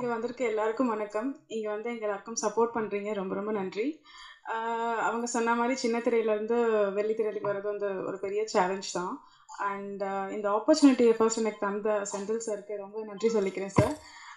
இங்கே வந்திருக்க எல்லாருக்கும் வணக்கம் இங்கே வந்து எங்க எல்லாருக்கும் சப்போர்ட் பண்ணுறீங்க ரொம்ப ரொம்ப நன்றி ஆஹ் அவங்க சொன்ன மாதிரி சின்ன திரையிலேருந்து வெள்ளி திரைக்கு வர்றது வந்து ஒரு பெரிய சேலஞ்ச் தான் அண்ட் இந்த ஆப்பர்ச்சுனிட்டியை ஃபர்ஸ்ட் எனக்கு தந்த செந்தில் சாருக்கு ரொம்ப நன்றி சொல்லிக்கிறேன் sir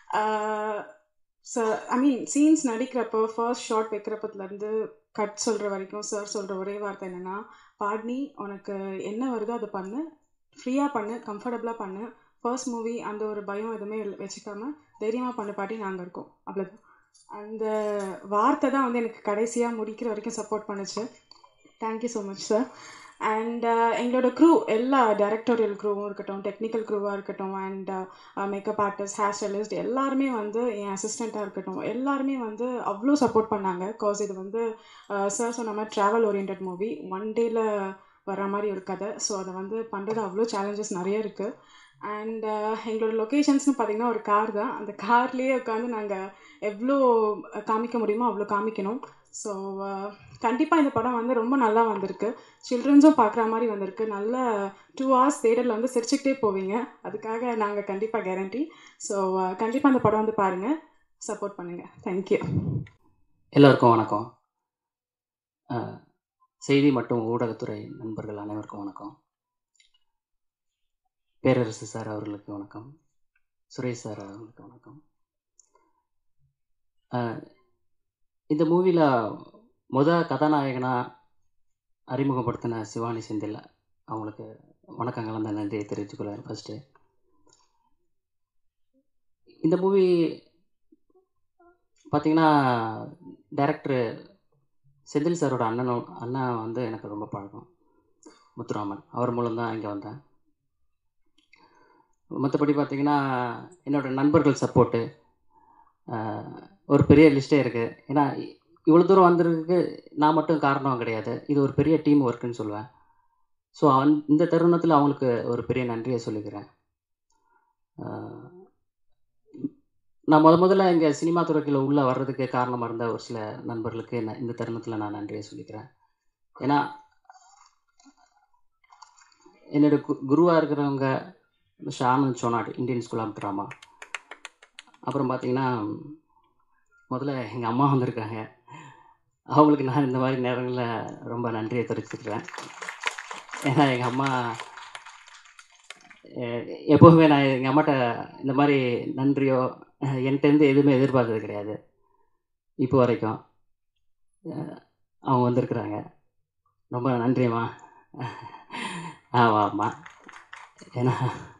sir I mean scenes நடிக்கிறப்போ ஃபர்ஸ்ட் ஷாட் வைக்கிறப்பத்துலேருந்து கட் சொல்கிற வரைக்கும் சார் சொல்கிற ஒரே வார்த்தை என்னென்னா பாட்னி உனக்கு என்ன வருதோ அதை பண்ணு ஃப்ரீயாக பண்ணு கம்ஃபர்டபுளாக பண்ணு ஃபர்ஸ்ட் மூவி அந்த ஒரு பயம் எதுவுமே இல்ல- வச்சுக்காம தைரியமாக பண்ணு பாட்டி நாங்கள் இருக்கோம் அவ்வளோதான் அந்த வார்த்தை தான் வந்து எனக்கு கடைசியாக முடிக்கிற வரைக்கும் சப்போர்ட் பண்ணுச்சு thank you so much sir and எங்களோட க்ரூ எல்லா டைரக்டோரியல் க்ரூவும் இருக்கட்டும் டெக்னிக்கல் க்ரூவாக இருக்கட்டும் and makeup artist hair stylist எல்லாருமே வந்து என் அசிஸ்டண்ட்டாக இருக்கட்டும் எல்லாருமே வந்து அவ்வளோ சப்போர்ட் பண்ணாங்க காஸ் இது வந்து சார் சொன்ன மாதிரி ட்ராவல் ஓரியன்ட் மூவி ஒன் டேயில் வர மாதிரி ஒரு கதை ஸோ அதை வந்து பண்ணுறது அவ்வளோ சேலஞ்சஸ் நிறைய இருக்குது அண்ட் எங்களோட லொக்கேஷன்ஸ்னு பார்த்தீங்கன்னா ஒரு கார் தான் அந்த கார்லேயே உட்காந்து நாங்கள் எவ்வளோ காமிக்க முடியுமோ அவ்வளோ காமிக்கணும் ஸோ கண்டிப்பாக இந்த படம் வந்து ரொம்ப நல்லா வந்திருக்கு சில்ட்ரன்ஸும் பார்க்குற மாதிரி வந்திருக்கு நல்ல டூ ஹவர்ஸ் தேட்டரில் வந்து சிரிச்சுக்கிட்டே போவீங்க அதுக்காக நாங்கள் கண்டிப்பாக கேரண்டி ஸோ கண்டிப்பாக அந்த படம் வந்து பாருங்கள் சப்போர்ட் பண்ணுங்கள் தேங்க்யூ எல்லோருக்கும் வணக்கம் அஹ், செய்தி மற்றும் ஊடகத்துறை நண்பர்கள் அனைவருக்கும் வணக்கம் பேரரசு சார் அவர்களுக்கு வணக்கம் சுரேஷ் சார் அவர்களுக்கு வணக்கம் அஹ், இந்த மூவியில் முத கதாநாயகனாக அறிமுகப்படுத்தின சிவானி செந்தில் அவங்களுக்கு வணக்கங்கள் அந்த நன்றியை தெரிவித்துக்கொள்கிறேன் ஃபஸ்ட்டு இந்த மூவி பார்த்தீங்கன்னா டைரக்டர் செந்தில் சாரோட அண்ணனும் அண்ணன் வந்து எனக்கு ரொம்ப பழக்கம் முத்துராமன் அவர் மூலம் தான் இங்கே வந்தேன் மற்றபடி பார்த்தீங்கன்னா என்னோட நண்பர்கள் சப்போர்ட்டு ஒரு பெரிய லிஸ்ட்டே இருக்குது ஏன்னா இவ்வளோ தூரம் வந்திருக்கு நான் மட்டும் காரணம் கிடையாது இது ஒரு பெரிய டீம் ஒர்க்குன்னு சொல்லுவேன் ஸோ அந் இந்த தருணத்தில் அவங்களுக்கு ஒரு பெரிய நன்றியை சொல்லிக்கிறேன் அஹ், நான் முத முதல்ல இங்கே சினிமா துறைக்குள்ள உள்ளே வர்றதுக்கு காரணமாக இருந்த ஒரு சில நண்பர்களுக்கு நான் இந்த தருணத்தில் நான் நன்றியை சொல்லிக்கிறேன் ஏன்னா என்னோட கு குருவாக இருக்கிறவங்க மிஸ்டர் ஆனந்த் சோனாட் இந்தியன் ஸ்கூல் ஆஃப் ட்ராமா அப்புறம் பார்த்தீங்கன்னா முதல்ல எங்கள் அம்மா வந்திருக்காங்க அவங்களுக்கு நான் இந்த மாதிரி நேரங்களில் ரொம்ப நன்றியை தெரிவிச்சுக்கிறேன் ஏன்னா எங்கள் அம்மா அஹ், எப்போவுமே நான் எங்கள் அம்மாட்ட இந்த மாதிரி நன்றியோ அஹ், என்கிட்டேருந்து எதுவுமே எதிர்பார்த்தது கிடையாது இப்போ வரைக்கும் அஹ், அவங்க வந்திருக்கிறாங்க ரொம்ப நன்றிம்மா ஆமாம் ஆமாம் ஏன்னா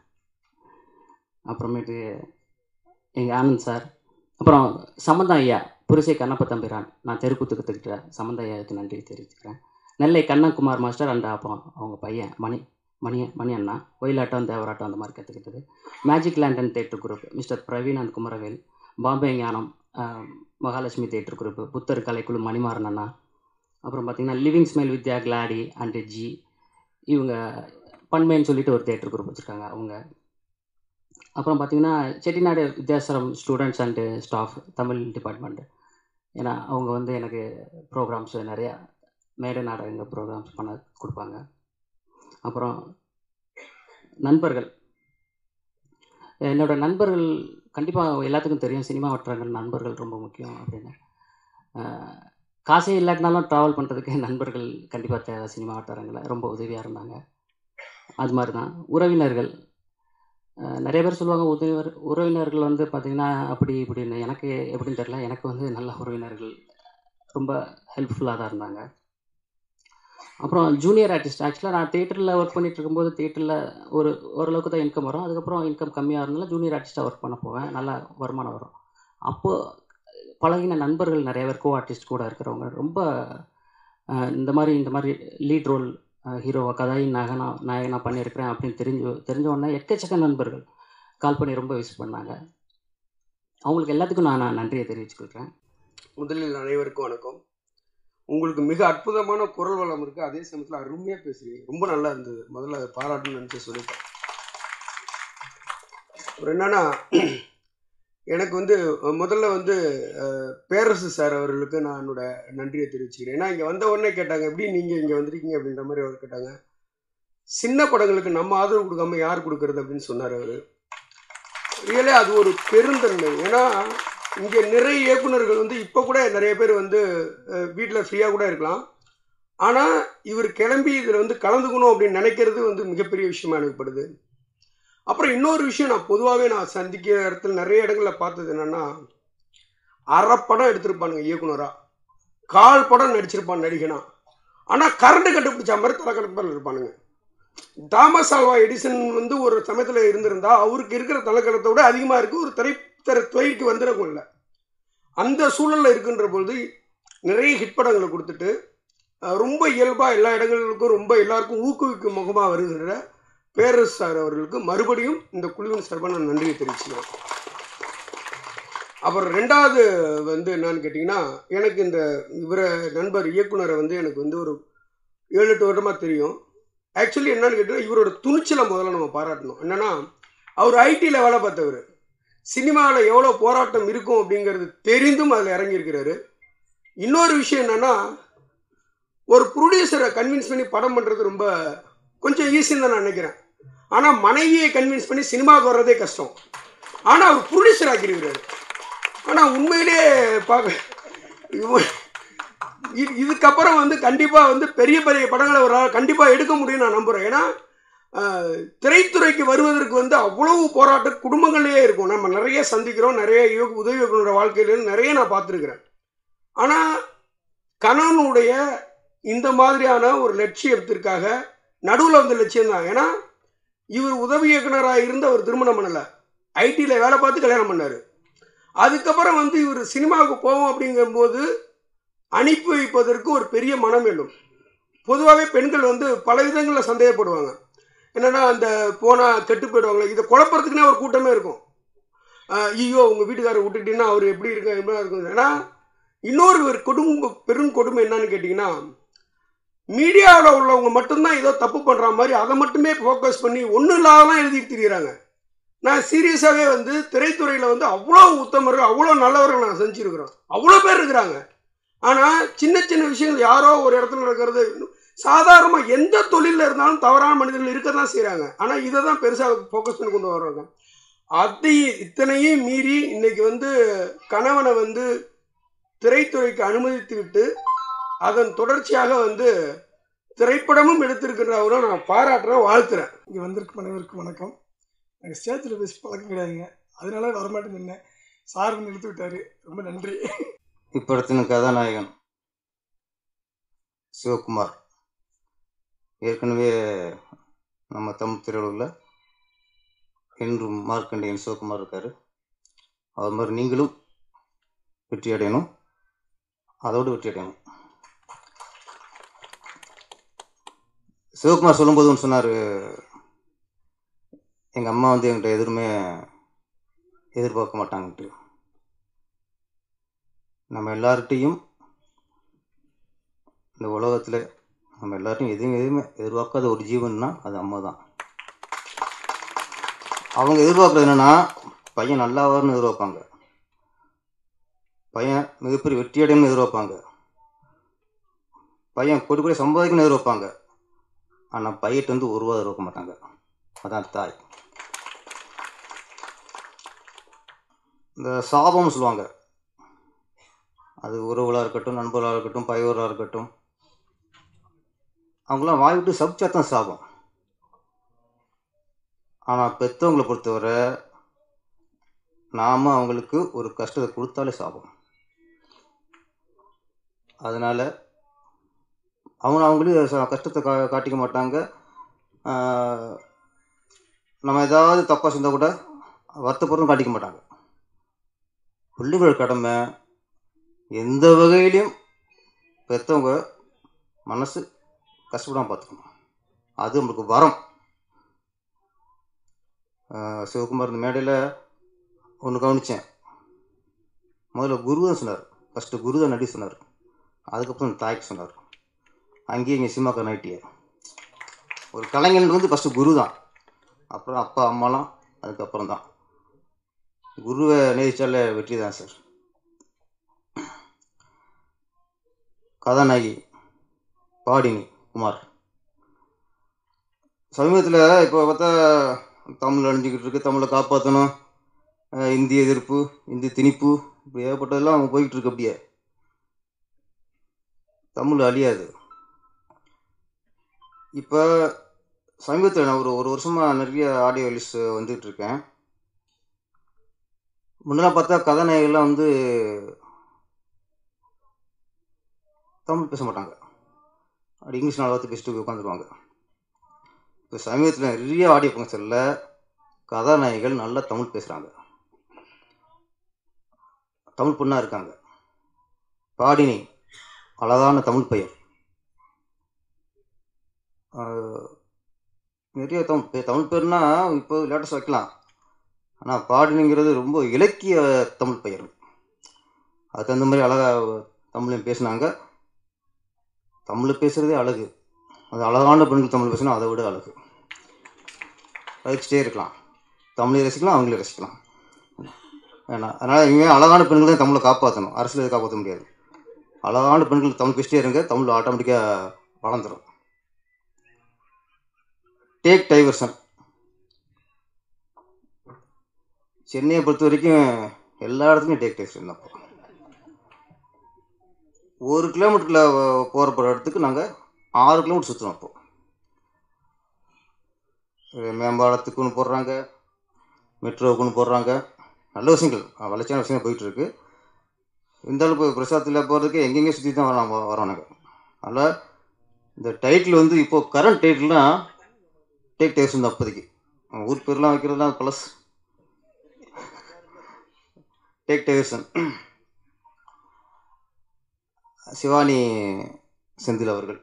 அப்புறமேட்டு எங்கள் ஆனந்த் சார் அப்புறம் சம்பந்தம் ஐயா புரிசை கண்ணப்ப தம்பிரான் நான் தெருக்கூத்து கற்றுக்கிட்ட சம்பந்த ஐயாவுக்கு நன்றி தெரிவிச்சுக்கிறேன் நெல்லை கண்ணன்குமார் மாஸ்டர் அண்ட் அப்புறம் அவங்க பையன் மணி மணி மணி அண்ணா ஒயிலாட்டம் தேவராட்டம் அந்த மாதிரி கற்றுக்கிட்டது magic lantern theatre group mister Praveen and Kumaravel Bombay Gnanam ஆஹ், மகாலட்சுமி தேட்டர் குரூப் புத்தர் கலைக்குழு மணிமாறன் அண்ணா அப்புறம் பார்த்திங்கன்னா லிவிங் ஸ்மைல் வித்யா கிளாடி அண்ட் ஜி இவங்க பண்மைன்னு சொல்லிட்டு ஒரு தேட்டர் குரூப் வச்சுருக்காங்க அவங்க அப்புறம் பார்த்திங்கன்னா Chettinad Vidyashram students and staff Tamil department ஏன்னா அவங்க வந்து எனக்கு ப்ரோக்ராம்ஸ் நிறையா மேடை நாடகங்கள் ப்ரோக்ராம்ஸ் பண்ண கொடுப்பாங்க அப்புறம் நண்பர்கள் என்னோட நண்பர்கள் கண்டிப்பாக எல்லாத்துக்கும் தெரியும் சினிமா வட்டாரங்கள் நண்பர்கள் ரொம்ப முக்கியம் அப்படின்னு அஹ், காசே இல்லாட்டினாலும் ட்ராவல் பண்ணுறதுக்கு நண்பர்கள் கண்டிப்பாக தேவை சினிமா வட்டாரங்களில் ரொம்ப உதவியாக இருந்தாங்க அது மாதிரி தான் உறவினர்கள் அஹ், நிறைய பேர் சொல்லுவாங்க உதவினர் உறவினர்கள் வந்து பார்த்திங்கன்னா அப்படி இப்படின்னு எனக்கு எப்படின்னு தெரில எனக்கு வந்து நல்ல உறவினர்கள் ரொம்ப ஹெல்ப்ஃபுல்லாக தான் இருந்தாங்க அப்புறம் ஜூனியர் ஆர்டிஸ்ட் ஆக்சுவலாக நான் தேட்டரில் ஒர்க் பண்ணிட்டு இருக்கும்போது தேட்டரில் ஒரு ஓரளவுக்கு தான் இன்கம் வரும் அதுக்கப்புறம் இன்கம் கம்மியாக இருந்தாலும் ஜூனியர் ஆர்டிஸ்ட்டாக ஒர்க் பண்ண போவேன் நல்லா வருமானம் வரும் அப்போது பழகின நண்பர்கள் நிறைய பேர் கோ ஆர்டிஸ்ட் கூட இருக்கிறவங்க ரொம்ப அஹ், இந்த மாதிரி இந்த மாதிரி லீட் ரோல் ஹீரோவை கதாயி நகனா நாயகனா பண்ணியிருக்கிறேன் அப்படின்னு தெரிஞ்சு தெரிஞ்ச உடனே எக்கச்சக்க நண்பர்கள் கால் பண்ணி ரொம்ப விஷ் பண்ணாங்க அவங்களுக்கு எல்லாத்துக்கும் நான் நான் நன்றியை தெரிவிச்சுக்கிறேன் முதலில் அனைவருக்கும் வணக்கம் உங்களுக்கு மிக அற்புதமான குரல் வளம் இருக்குது அதே சமயத்தில் அருமையாக பேசுறீங்க ரொம்ப நல்லா இருந்தது முதல்ல அதை பாராட்டணும்னு நினச்சி சொல்லிட்டேன் அப்புறம் என்னன்னா எனக்கு வந்து முதல்ல வந்து அஹ், பேரரசு சார் அவர்களுக்கு நான் என்னோட நன்றியை தெரிவிச்சுக்கிறேன் ஏன்னா இங்கே வந்த உடனே கேட்டாங்க எப்படி நீங்கள் இங்கே வந்திருக்கீங்க அப்படின்ற மாதிரி அவர் கேட்டாங்க சின்ன படங்களுக்கு நம்ம ஆதரவு கொடுக்காம யார் கொடுக்கறது அப்படின்னு சொன்னார் அவர் ரியலே அது ஒரு பெருந்தன்மை ஏன்னா இங்கே நிறைய இயக்குனர்கள் வந்து இப்போ கூட நிறைய பேர் வந்து வீட்டில் ஃப்ரீயாக கூட இருக்கலாம் ஆனால் இவர் கிளம்பி இதில் வந்து கலந்துக்கணும் அப்படின்னு நினைக்கிறது வந்து மிகப்பெரிய விஷயமா எனக்கு படுது அப்புறம் இன்னொரு விஷயம் நான் பொதுவாகவே நான் சந்திக்கிற இடத்துல நிறைய இடங்களில் பார்த்தது என்னன்னா அரை படம் எடுத்திருப்பானுங்க இயக்குனரா கால் படம் நடிச்சிருப்பான் நடிகனா ஆனால் கரண்ட் கண்டுபிடிச்ச மாதிரி தலைக்கணப்பில் இருப்பானுங்க தாமஸ் ஆல்வா எடிசன் வந்து ஒரு சமயத்தில் இருந்திருந்தா அவருக்கு இருக்கிற தலைக்கணத்தை விட அதிகமாக இருக்கு ஒரு திரைத்தர துறைக்கு வந்துடவும் இல்லை அந்த சூழலில் இருக்கின்ற பொழுது நிறைய ஹிட் படங்களை கொடுத்துட்டு அஹ், ரொம்ப இயல்பாக எல்லா இடங்களுக்கும் ரொம்ப எல்லாருக்கும் ஊக்குவிக்கும் முகமாக வருகின்ற பேரரசு சார் அவர்களுக்கு மறுபடியும் இந்த குழுவின் சார்பாக நான் நன்றியை தெரிவிச்சுக்கிறேன் அப்புறம் ரெண்டாவது வந்து என்னன்னு கேட்டிங்கன்னா எனக்கு இந்த இவரை நண்பர் இயக்குனரை வந்து எனக்கு வந்து ஒரு ஏழு எட்டு வருடமாக தெரியும் ஆக்சுவலி என்னன்னு கேட்டிங்கன்னா இவரோட துணிச்சலை முதல்ல நம்ம பாராட்டணும் என்னன்னா அவர் ஐடியில் வேலை பார்த்தவர் சினிமாவில் எவ்வளோ போராட்டம் இருக்கும் அப்படிங்கிறது தெரிந்தும் அதில் இறங்கியிருக்கிறாரு இன்னொரு விஷயம் என்னன்னா ஒரு ப்ரொடியூசரை கன்வின்ஸ் பண்ணி படம் பண்ணுறது ரொம்ப கொஞ்சம் ஈஸின்னு தான் நான் நினைக்கிறேன் ஆனால் மனைவியை கன்வின்ஸ் பண்ணி சினிமாவுக்கு வர்றதே கஷ்டம் ஆனால் அவர் ப்ரொடியூசர் ஆக்கியிருக்கிறாரு ஆனால் உண்மையிலே பார்க்க இவ- இது- இதுக்கப்புறம் வந்து கண்டிப்பாக வந்து பெரிய பெரிய படங்களை ஒரு கண்டிப்பாக எடுக்க முடியும்னு நான் நம்புகிறேன் ஏன்னா ஆஹ், திரைத்துறைக்கு வருவதற்கு வந்து அவ்வளவு போராட்டம் குடும்பங்கள்லேயே இருக்கும் நம்ம நிறைய சந்திக்கிறோம் நிறைய இயக்கு- உதவி இயக்குனரோட வாழ்க்கையில நிறைய நான் பார்த்துருக்குறேன் ஆனால் கணவனுடைய இந்த மாதிரியான ஒரு லட்சியத்திற்காக நடுவில் வந்த லட்சியம் தான் ஏன்னா இவர் உதவி இயக்குனராக இருந்து அவர் திருமணம் பண்ணலை ஐடியில் வேலை பார்த்து கல்யாணம் பண்ணார் அதுக்கப்புறம் வந்து இவர் சினிமாவுக்கு போவோம் அப்படிங்கும்போது அனுப்பி வைப்பதற்கு ஒரு பெரிய மனம் வேண்டும் பொதுவாகவே பெண்கள் வந்து பல விதங்களில் சந்தேகப்படுவாங்க என்னன்னா அந்த போனால் கெட்டு போயிடுவாங்களே இதை குழப்பறதுக்குனே ஒரு கூட்டமே இருக்கும் ஆஹ் ஐயோ உங்கள் வீட்டுக்காரர் விட்டுட்டீங்கன்னா அவர் எப்படி இருக்க எப்படி இருக்கும் ஏன்னா இன்னொரு ஒரு கொடுமை பெரும் கொடுமை என்னன்னு கேட்டிங்கன்னா மீடியாவில் உள்ளவங்க மட்டும்தான் ஏதோ தப்பு பண்ணுற மாதிரி அதை மட்டுமே ஃபோக்கஸ் பண்ணி ஒன்றும் இல்லாதலாம் எழுதிட்டு திரியிறாங்க நான் சீரியஸாகவே வந்து திரைத்துறையில் வந்து அவ்வளோ உத்தமர்கள் அவ்வளோ நல்லவர்கள் நான் செஞ்சுருக்கிறோம் அவ்வளோ பேர் இருக்கிறாங்க ஆனால் சின்ன சின்ன விஷயங்கள் யாரோ ஒரு இடத்துல நடக்கிறது சாதாரணமாக எந்த தொழிலில் இருந்தாலும் தவறான மனிதர்கள் இருக்க தான் செய்கிறாங்க ஆனால் இதை தான் பெருசாக ஃபோக்கஸ் பண்ணி கொண்டு வர்றாங்க அதை இத்தனையும் மீறி இன்னைக்கு வந்து கணவனை வந்து திரைத்துறைக்கு அனுமதித்து விட்டு அதன் தொடர்ச்சியாக வந்து திரைப்படமும் எடுத்திருக்கிறவரை நான் பாராட்டுறேன் வாழ்த்துறேன் இங்கே வந்திருக்கும் அனைவருக்கும் வணக்கம் எனக்கு ஸ்டேஜில் பேசி பழக்கம் கிடையாதுங்க அதனால வரமாட்டேன்னு நின்னேன் சார் வந்து எடுத்து விட்டாரு ரொம்ப நன்றி இப்படத்தின் கதாநாயகன் சிவகுமார் ஏற்கனவே நம்ம தமிழ் திரையுலகில் என்றும் மார்க்கண்டேயன் சிவகுமார் இருக்கார் அவர் மாதிரி நீங்களும் வெற்றி அடையணும் அதோடு வெற்றி அடையணும் சிவகுமார் சொல்லும்போது ஒன்று சொன்னார் எங்கள் அம்மா வந்து என்கிட்ட எதுவுமே எதிர்பார்க்க மாட்டாங்கன்ட்டு நம்ம எல்லார்கிட்டையும் இந்த உலகத்தில் நம்ம எல்லார்ட்டையும் எதுவும் எதுவுமே எதிர்பார்க்காத ஒரு ஜீவன்னா அது அம்மா தான் அவங்க எதிர்பார்க்குறது என்னென்னா பையன் நல்லா வரணும்னு எதிர்பார்ப்பாங்க பையன் மிகப்பெரிய வெற்றி அடையணும்னு எதிர்பார்ப்பாங்க பையன் கொடி கொடி சம்பாதிக்கணும்னு எதிர்பார்ப்பாங்க ஆனால் பையிட்டு வந்து ஒரு ரூபா எதிர்பார்க்க மாட்டாங்க அதான் தாய் இந்த சாபம்னு சொல்லுவாங்க அது உறவுகளாக இருக்கட்டும் நண்பர்களாக இருக்கட்டும் பகைவராக இருக்கட்டும் அவங்களாம் வாய் விட்டு சபிச்சாத்தான் சாபம் ஆனால் பெற்றவங்களை பொறுத்தவரை நாம் அவங்களுக்கு ஒரு கஷ்டத்தை கொடுத்தாலே சாபம் அதனால் அவங்க அவங்களே ச- கஷ்டத்தை கா காட்டிக்க மாட்டாங்க ஆஹ், நம்ம ஏதாவது தப்பாக செஞ்சால் கூட வருத்தப்படுறதும் காட்டிக்க மாட்டாங்க பிள்ளைகள் கடமை எந்த வகையிலையும் பெற்றவங்க மனசு கஷ்டப்படாமல் பார்த்துக்கணும் அது நம்மளுக்கு வரம் ஆஹ் சிவகுமார் இந்த மேடையில் ஒன்று கவனித்தேன் முதல்ல குரு தான் சொன்னார் ஃபஸ்ட்டு குரு தான் நடி சொன்னார் அதுக்கப்புறம் தாய்க்கு சொன்னார் அங்கேயே இங்கே சினிமாக்கா நைட்டிய ஒரு கலைஞன் வந்து ஃபஸ்ட்டு குரு தான் அப்புறம் அப்பா அம்மாலாம் அதுக்கப்புறம் தான் குருவை நேசிச்சாலே வெற்றி தான் சார் கதாநாயகி பாடினி குமார் சமீபத்தில் இப்போ பார்த்தா தமிழ் அழிஞ்சிக்கிட்டு இருக்கு தமிழை காப்பாற்றணும் அஹ் இந்திய எதிர்ப்பு இந்தி திணிப்பு இப்படி ஏகப்பட்டதெல்லாம் அவங்க போய்கிட்டு இருக்கு அப்படியே தமிழ் அழியாது இப்போ சமீபத்தில் நான் ஒரு ஒரு வருஷமாக நிறைய ஆடியோ ரிலீஸ் வந்துகிட்டு இருக்கேன் முன்னெல்லாம் பார்த்தா கதாநாயகெல்லாம் வந்து தமிழ் பேச மாட்டாங்க அப்படி இங்கிலீஷ் நாலு வார்த்தை பேசிட்டு போய் உட்காந்துருவாங்க இப்போ சமீபத்தில் நிறைய ஆடியோ ஃபங்க்ஷனில் கதாநாயகிகள் நல்லா தமிழ் பேசுகிறாங்க தமிழ் பொண்ணாக இருக்காங்க பாடினி அழகான தமிழ் பெயர் ஆஹ் நிறைய தமிழ் பே- தமிழ் பேர்னா இப்போ லேட்டஸ்ட் வைக்கலாம் ஆனால் பாடினிங்கிறது ரொம்ப இலக்கிய தமிழ் பெயர் அதுக்கு தகுந்த மாதிரி அழகாக தமிழையும் பேசுனாங்க தமிழ் பேசுகிறதே அழகு அது அழகான பெண்கள் தமிழ் பேசினா அதை விட அழகு ரசிச்சிட்டே இருக்கலாம் தமிழையும் ரசிக்கலாம் அவங்களையும் ரசிக்கலாம் ஏன்னா அதனால் இனிமேல் அழகான பெண்கள் தான் தமிழை காப்பாற்றணும் அரசியல் காப்பாற்ற முடியாது அழகான பெண்கள் தமிழ் பேசிட்டே இருங்க தமிழ் ஆட்டோமேட்டிக்காக வளர்ந்துடும் டேக் டைவர்சன் சென்னையை பொறுத்த வரைக்கும் எல்லா இடத்துலையும் டேக் டைவர்சன் தான் ஒரு கிலோமீட்டரில் போகிற போகிற இடத்துக்கு நாங்கள் ஆறு கிலோமீட்டர் சுற்றுறோம் அப்போ அஹ் மேம்பாலத்துக்கு ஒன்று போடுறாங்க மெட்ரோவுக்கு ஒன்று போடுறாங்க நல்ல விஷயங்கள் அஹ் வளர்ச்சியான விஷயங்கள் போயிட்டு இருக்கு இருந்தாலும் இப்போ பிரசாத்தில் போகிறதுக்கு எங்கெங்கே சுற்றி தான் வரோம் வரோம் நாங்கள் அதனால் இந்த டைட்டில் வந்து இப்போது கரண்ட் டைட்டில்னால் டேக் டைவர்சன் தான் அப்போதைக்கு அஹ் ஊர் பேர்லாம் வைக்கிறதுலாம் plus take diversion Shivani Senthil அவர்கள்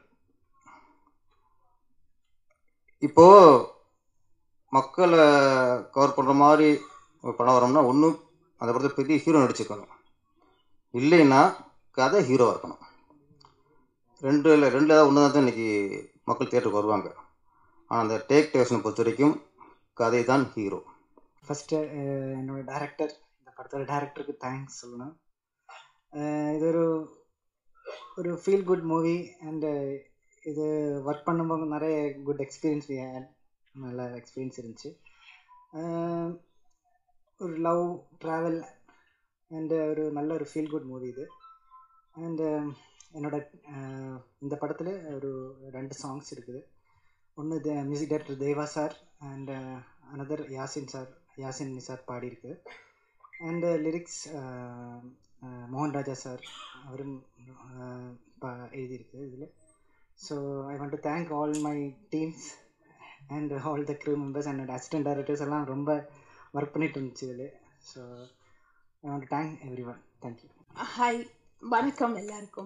இப்போ மக்களை கவர் பண்ணுற மாதிரி ஒரு படம் வரோம்னா ஒன்று அந்த படத்தில் பெரிய ஹீரோ நடிச்சிருக்கணும் இல்லைன்னா கதை ஹீரோவாக இருக்கணும் ரெண்டு இல்லை ரெண்டு ஏதாவது ஒன்று தான் இன்றைக்கி மக்கள் தியேட்டருக்கு வருவாங்க ஆனால் அந்த டேக் டேஷனை பொறுத்த வரைக்கும் கதை தான் ஹீரோ ஃபஸ்ட்டு என்னோட டேரக்டர் இந்த படத்தோட டேரக்டருக்கு தேங்க்ஸ் சொல்லணும் அஹ் இது ஒரு ஒரு ஃபீல் குட் மூவி அண்டு இது ஒர்க் பண்ணும்போது நிறைய குட் எக்ஸ்பீரியன்ஸ் நல்ல எக்ஸ்பீரியன்ஸ் இருந்துச்சு அஹ் ஒரு லவ் ட்ராவல் அண்டு ஒரு நல்ல ஒரு ஃபீல் குட் மூவி இது அண்டு என்னோட அஹ் இந்த படத்தில் ஒரு ரெண்டு சாங்ஸ் இருக்குது ஒன்று music director Deva sir and another Yasin sir Yasin sir பாடியிருக்கு அண்டு லிரிக்ஸ் மோகன் ராஜா சார் அவரும் அஹ், பா- எழுதியிருக்கு இதில் so I want to thank all my teams and all the crew members and assistant directors எல்லாம் ரொம்ப ஒர்க் பண்ணிட்டு இருந்துச்சு இதில் so I want to thank everyone thank you hi வணக்கம் எல்லாருக்கும்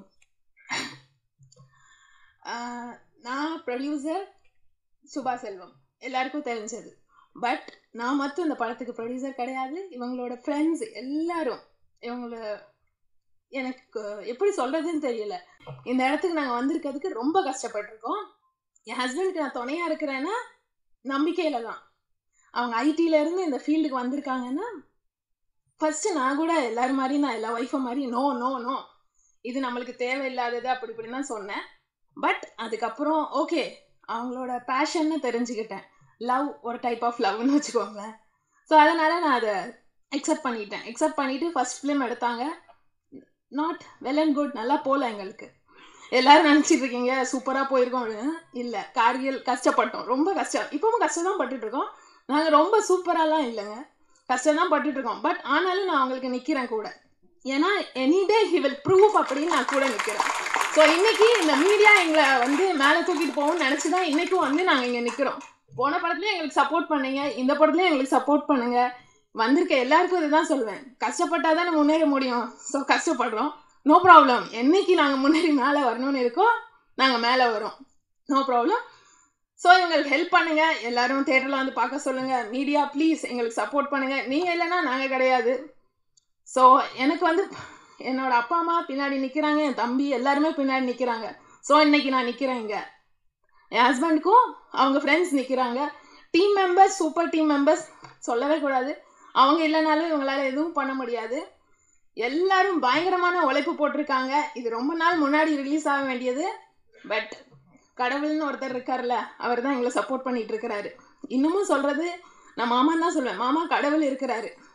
ஆஹ் நான் ப்ரொடியூசர் சுபா செல்வம் எல்லாருக்கும் தெரிஞ்சது பட் நான் மட்டும் இந்த படத்துக்கு ப்ரொடியூசர் கிடையாது இவங்களோட ஃப்ரெண்ட்ஸ் எல்லாரும் இவங்கள எனக்கு எப்படி சொல்கிறதுன்னு தெரியல இந்த இடத்துக்கு நாங்கள் வந்திருக்கிறதுக்கு ரொம்ப கஷ்டப்பட்டிருக்கோம் என் ஹஸ்பண்டுக்கு நான் துணையாக இருக்கிறேன்னா நம்பிக்கையில் தான் அவங்க ஐடியில இருந்து இந்த ஃபீல்டுக்கு வந்திருக்காங்கன்னா ஃபர்ஸ்ட் நான் கூட எல்லாரும் மாதிரி நான் எல்லா ஒய்ஃபும் மாதிரி நோ நோ நோ இது நம்மளுக்கு தேவையில்லாதது அப்படி இப்படின்னு தான் சொன்னேன் பட் அதுக்கப்புறம் ஓகே அவங்களோட பேஷன்னு தெரிஞ்சுக்கிட்டேன் லவ் ஒரு டைப் ஆஃப் லவ்னு வச்சுக்கோங்களேன் ஸோ அதனால் நான் அதை அக்செப்ட் பண்ணிட்டேன் அக்செப்ட் பண்ணிவிட்டு ஃபர்ஸ்ட் ஃபிலிம் எடுத்தாங்க நாட் வெல் அண்ட் குட் நல்லா போகல எங்களுக்கு எல்லாரும் நினச்சிட்டு இருக்கீங்க சூப்பராக போயிருக்கோம் அப்படின்னு இல்லை கார்கில் கஷ்டப்பட்டோம் ரொம்ப கஷ்டம் இப்பவும் கஷ்டம் தான் பட்டுட்டு இருக்கோம் நாங்கள் ரொம்ப சூப்பராலாம் இல்லைங்க கஷ்டம் தான் பட்டுட்டு இருக்கோம் பட் ஆனாலும் நான் அவங்களுக்கு நிற்கிறேன் கூட ஏன்னா any day he will prove அப்படின்னு நான் கூட நிற்கிறேன் ஸோ இன்னைக்கு இந்த மீடியா எங்களை வந்து மேலே தூக்கிட்டு போகும்னு நினச்சி தான் இன்னைக்கும் வந்து நாங்கள் இங்கே நிற்கிறோம் போன படத்துலையும் எங்களுக்கு சப்போர்ட் பண்ணீங்க இந்த படத்துலையும் எங்களுக்கு சப்போர்ட் பண்ணுங்க வந்திருக்க எல்லாருக்கும் இதுதான் சொல்வேன் கஷ்டப்பட்டா தானே முன்னேற முடியும் ஸோ கஷ்டப்படுறோம் நோ ப்ராப்ளம் என்னைக்கு நாங்கள் முன்னேறி மேலே வரணும்னு இருக்கோ நாங்கள் மேலே வரோம் நோ ப்ராப்ளம் ஸோ எங்களுக்கு ஹெல்ப் பண்ணுங்க எல்லாரும் தேட்டரில் வந்து பார்க்க சொல்லுங்க மீடியா ப்ளீஸ் எங்களுக்கு சப்போர்ட் பண்ணுங்க நீங்கள் இல்லைன்னா நாங்கள் கிடையாது ஸோ எனக்கு வந்து என்னோட அப்பா அம்மா பின்னாடி நிற்கிறாங்க என் தம்பி எல்லாருமே பின்னாடி நிற்கிறாங்க ஸோ இன்னைக்கு நான் நிற்கிறேன் இங்கே என் ஹஸ்பண்டுக்கும் அவங்க ஃப்ரெண்ட்ஸ் நிற்கிறாங்க team members super team members சொல்லவே கூடாது அவங்க இல்லைனாலும் இவங்களால எதுவும் பண்ண முடியாது எல்லாரும் பயங்கரமான உழைப்பு போட்டிருக்காங்க இது ரொம்ப நாள் முன்னாடி ரிலீஸ் ஆக வேண்டியது பட் கடவுள்னு ஒருத்தர் இருக்கார்ல அவர் தான் எங்களை சப்போர்ட் பண்ணிட்டு இருக்கிறாரு இன்னமும் சொல்றது நான் மாமா தான் சொல்லுவேன் மாமா கடவுள் இருக்கிறாரு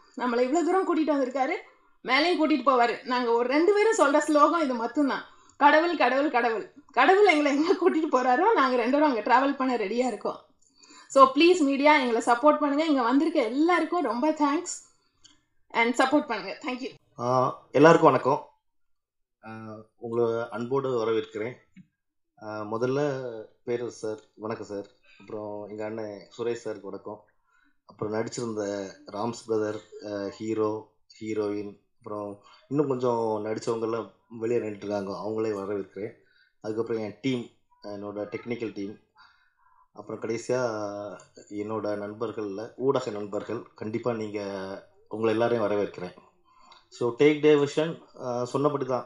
நம்மளை இவ்வளோ தூரம் கூட்டிகிட்டு வந்திருக்காரு மேலேயும் கூட்டிகிட்டு போவார் நாங்கள் ஒரு ரெண்டு பேரும் சொல்கிற ஸ்லோகம் இது மட்டும்தான் கடவுள் கடவுள் கடவுள் கடவுள் எங்களை எங்கே கூட்டிகிட்டு போகிறாரோ நாங்கள் ரெண்டு பேரும் அங்கே ட்ராவல் பண்ண ரெடியாக இருக்கோம் ஸோ ப்ளீஸ் மீடியா எங்களை சப்போர்ட் பண்ணுங்கள் இங்கே வந்திருக்க எல்லாருக்கும் ரொம்ப தேங்க்ஸ் அண்ட் சப்போர்ட் பண்ணுங்கள் தேங்க்யூ ஆஹ் எல்லாருக்கும் வணக்கம் ஆஹ் உங்களை அன்போடு வரவேற்கிறேன் ஆஹ் முதல்ல பேரு சார் வணக்கம் சார் அப்புறம் எங்கள் அண்ணன் சுரேஷ் சாருக்கு வணக்கம் அப்புறம் நடிச்சிருந்த ராம்ஸ் பிரதர் ஹீரோ ஹீரோயின் அப்புறம் இன்னும் கொஞ்சம் நடித்தவங்கெல்லாம் வெளியே நின்றுருக்காங்க அவங்களே வரவேற்கிறேன் அதுக்கப்புறம் என் டீம் என்னோட டெக்னிக்கல் டீம் அப்புறம் கடைசியாக என்னோட நண்பர்களில் ஊடக நண்பர்கள் கண்டிப்பாக நீங்கள் உங்களை எல்லாரையும் வரவேற்கிறேன் ஸோ டேக் டைவர்ஷன் சொன்னபடி தான்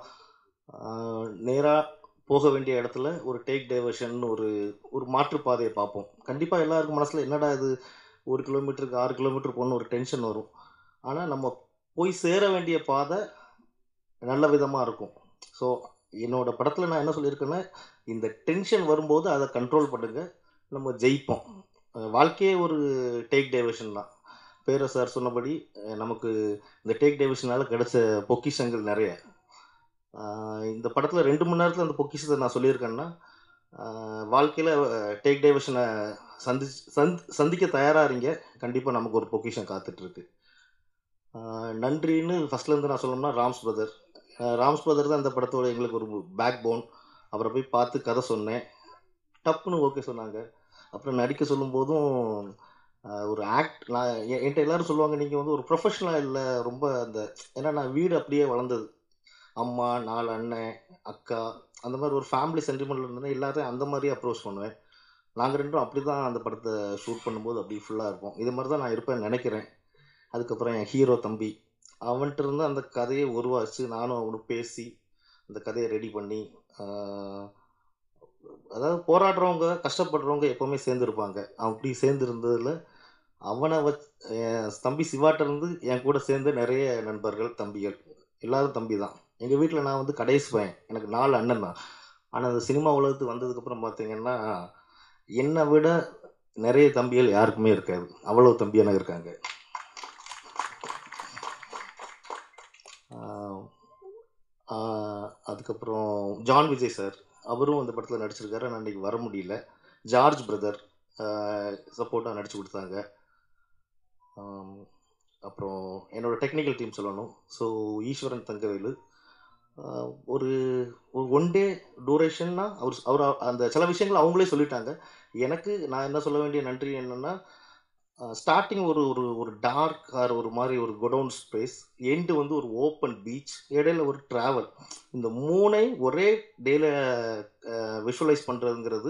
நேராக போக வேண்டிய இடத்துல ஒரு டேக் டைவர்ஷன் ஒரு ஒரு மாற்றுப்பாதையை பார்ப்போம் கண்டிப்பாக எல்லாருக்கும் மனசில் என்னடா இது ஒரு கிலோமீட்டருக்கு ஆறு கிலோமீட்டர் போகணும் ஒரு டென்ஷன் வரும் ஆனால் நம்ம போய் சேர வேண்டிய பாதை நல்ல விதமாக இருக்கும் ஸோ என்னோட படத்தில் நான் என்ன சொல்லியிருக்கேன்னா இந்த டென்ஷன் வரும்போது அதை கண்ட்ரோல் பண்ணுங்க நம்ம ஜெயிப்போம் அஹ் வாழ்க்கையே ஒரு டேக் டைவர்ஷன் தான் பேர சார் சொன்னபடி அஹ் நமக்கு இந்த டேக் டைவர்ஷனால் கிடைச்ச பொக்கிஷங்கள் நிறைய ஆஹ் இந்த படத்தில் ரெண்டு மணி நேரத்தில் அந்த பொக்கிஷத்தை நான் சொல்லியிருக்கேன்னா வாழ்க்கையில் டேக் டைவர்ஷனை சந்தி சந்த் சந்திக்க தயாராக இருங்க கண்டிப்பாக நமக்கு ஒரு பொக்கிஷன் காத்துட்ருக்கு நன்றின்னு ஃபஸ்ட்லேருந்து நான் சொல்லணும்னா ராம்ஸ் பிரதர் ராம்ஸ் பிரதர் தான் இந்த படத்தோட எங்களுக்கு ஒரு பேக் போன் அவரை போய் பார்த்து கதை சொன்னேன் டப்புன்னு ஓகே சொன்னாங்க அப்புறம் நடிக்க சொல்லும்போதும் ஆஹ் ஒரு ஆக்ட் நான் எ- என்கிட்ட எல்லாரும் சொல்லுவாங்க நீங்கள் வந்து ஒரு ப்ரொஃபஷனலாக இல்லை ரொம்ப அந்த ஏன்னா நான் வீடு அப்படியே வளர்ந்தது அம்மா நாலு அண்ணன் அக்கா அந்த மாதிரி ஒரு ஃபேமிலி சென்டிமெண்ட் இருந்ததுன்னா எல்லாத்தையும் அந்த மாதிரியே அப்ரோச் பண்ணுவேன் நாங்கள் ரெண்டும் அப்படி தான் அந்த படத்தை ஷூட் பண்ணும்போது அப்படி ஃபுல்லாக இருப்போம் இது மாதிரி தான் நான் இருப்பேன்னு நினைக்கிறேன் அதுக்கப்புறம் என் ஹீரோ தம்பி அவன்கிட்ட இருந்து அந்த கதையை உருவாச்சு நானும் அவனு பேசி அந்த கதையை ரெடி பண்ணி ஆஹ், அதாவது போராடுறவங்க கஷ்டப்படுறவங்க எப்போவுமே சேர்ந்துருப்பாங்க அப்படி சேர்ந்துருந்ததில் அவனை வச் என் தம்பி சிவாட்ட இருந்து என் கூட சேர்ந்து நிறைய நண்பர்கள் தம்பிகள் எல்லாரும் தம்பி தான் எங்கள் வீட்டில் நான் வந்து கடைசி பையன் எனக்கு நாலு அண்ணன் தான் ஆனால் அந்த சினிமா உலகத்துக்கு வந்ததுக்கப்புறம் பார்த்தீங்கன்னா என்னை விட நிறைய தம்பிகள் யாருக்குமே இருக்காது அவ்வளோ தம்பி எனக்கு இருக்காங்க ஆஹ் ஆஹ் அதுக்கப்புறம் ஜான் விஜய் சார் அவரும் அந்த படத்தில் நடிச்சிருக்காரு ஆனால் அன்றைக்கி வர முடியல ஜார்ஜ் பிரதர் சப்போர்ட்டாக நடிச்சு கொடுத்தாங்க ஆம், அப்புறம் என்னோட டெக்னிக்கல் டீம் சொல்லணும் ஸோ ஈஸ்வரன் தங்கவேலு ஆஹ் ஒரு ஒரு ஒன் டே டூரேஷன்னா அவர் அவர் அந்த சில விஷயங்கள் அவங்களே சொல்லிட்டாங்க எனக்கு நான் என்ன சொல்ல வேண்டிய நன்றி என்னென்னா ஸ்டார்டிங் ஒரு ஒரு ஒரு டார்க் ஆர் ஒரு மாதிரி ஒரு குடவுன் ஸ்பேஸ் எண்டு வந்து ஒரு ஓப்பன் பீச் இடையில ஒரு ட்ராவல் இந்த மூணை ஒரே டேல விஷுவலைஸ் பண்ணுறதுங்கிறது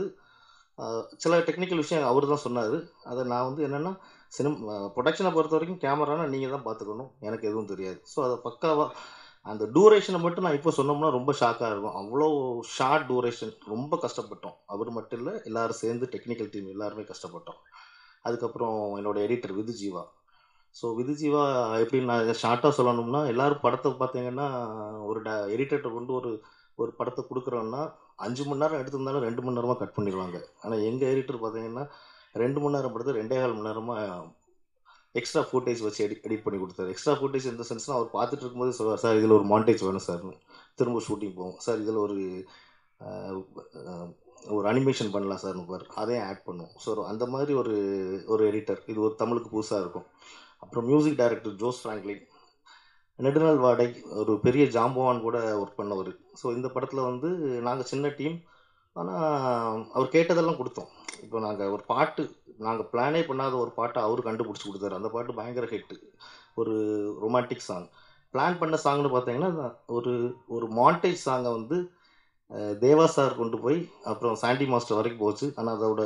சில டெக்னிக்கல் விஷயம் அவர் தான் சொன்னார் அதை நான் வந்து என்னென்னா சினிம் ப்ரொடக்ஷனை பொறுத்த வரைக்கும் கேமரானா நீங்கள் தான் பார்த்துக்கணும் எனக்கு எதுவும் தெரியாது ஸோ அதை பக்காவாக அந்த டூரேஷனை மட்டும் நான் இப்போ சொன்னோம்னா ரொம்ப ஷாக்காக இருக்கும் அவ்வளோ ஷார்ட் டூரேஷன் ரொம்ப கஷ்டப்பட்டோம் அவர் மட்டும் இல்லை எல்லாரும் சேர்ந்து டெக்னிக்கல் டீம் எல்லாருமே கஷ்டப்பட்டோம் அதுக்கப்புறம் என்னோட எடிட்டர் விது ஜீவா ஸோ விது ஜீவா எப்படி நான் ஷார்ட்டாக சொல்லணும்னா எல்லாரும் படத்தை பார்த்தீங்கன்னா ஒரு ட எடிட்டர்கிட்ட கொண்டு ஒரு ஒரு படத்தை கொடுக்குறோன்னா அஞ்சு மணி நேரம் எடுத்திருந்தாலும் ரெண்டு மணி நேரமாக கட் பண்ணிடுவாங்க ஆனால் எங்கள் எடிட்டர் பார்த்தீங்கன்னா ரெண்டு மணி நேரம் படத்தை ரெண்டே கால் மணி நேரமாக எக்ஸ்ட்ரா ஃபுட்டேஜ் வச்சு எடிட் எடிட் பண்ணி கொடுத்தாரு எக்ஸ்ட்ரா ஃபுட்டேஜ் இந்த சென்ஸ்னால் அவர் பார்த்துட்டு இருக்கும்போது சொல்லுவார் சார் இதில் ஒரு மாண்டேஜ் வேணும் சார்னு திரும்ப ஷூட்டிங் போவோம் சார் இதில் ஒரு ஆஹ், ஆஹ், ஒரு அனிமேஷன் பண்ணலாம் சார்னு பார் அதையும் ஆட் பண்ணுவோம் ஸோ அந்த மாதிரி ஒரு ஒரு எடிட்டர் இது ஒரு தமிழுக்கு புதுசாக இருக்கும் அப்புறம் மியூசிக் டைரக்டர் ஜோஸ் ஃப்ராங்க்லின் நெடுநாள் வாடை ஒரு பெரிய ஜாம்பவான் கூட ஒர்க் பண்ணவர் ஸோ இந்த படத்தில் வந்து நாங்கள் சின்ன டீம் ஆனால் அவர் கேட்டதெல்லாம் கொடுத்தோம் இப்போ நாங்கள் ஒரு பாட்டு நாங்கள் பிளானே பண்ணாத ஒரு பாட்டை அவர் கண்டுபிடிச்சி கொடுத்தாரு அந்த பாட்டு பயங்கர ஹிட்டு ஒரு ரொமான்டிக் சாங் பிளான் பண்ண சாங்னு பார்த்தீங்கன்னா ஒரு ஒரு மாண்டேஜ் சாங்கை வந்து அஹ், தேவா சார் கொண்டு போய் அப்புறம் சாண்டி மாஸ்டர் வரைக்கும் போச்சு ஆனால் அதோட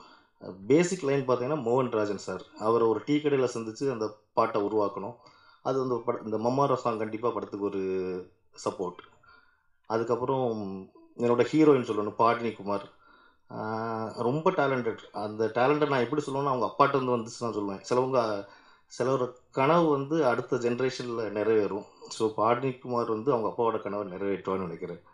பேசிக் லைன் பார்த்தீங்கன்னா மோகன் ராஜன் சார் அவரை ஒரு டீ கடையில் சந்தித்து அந்த பாட்டை உருவாக்கணும் அது வந்து பட இந்த மம்மாரா சாங் கண்டிப்பாக படத்துக்கு ஒரு சப்போர்ட் அதுக்கப்புறம் என்னோட ஹீரோயின் சொல்லணும் பாடினி குமார் ஆஹ் ரொம்ப டேலண்டட் அந்த டேலண்ட்டை நான் எப்படி சொல்லுவேன்னா அவங்க அப்பாட்ட இருந்து வந்துச்சு நான் சொல்லுவேன் சிலவங்க சிலர் கனவு வந்து அடுத்த ஜென்ரேஷனில் நிறைவேறும் ஸோ பாடினி குமார் வந்து அவங்க அப்பாவோட கனவை நிறைவேற்றுவான்னு நினைக்கிறேன்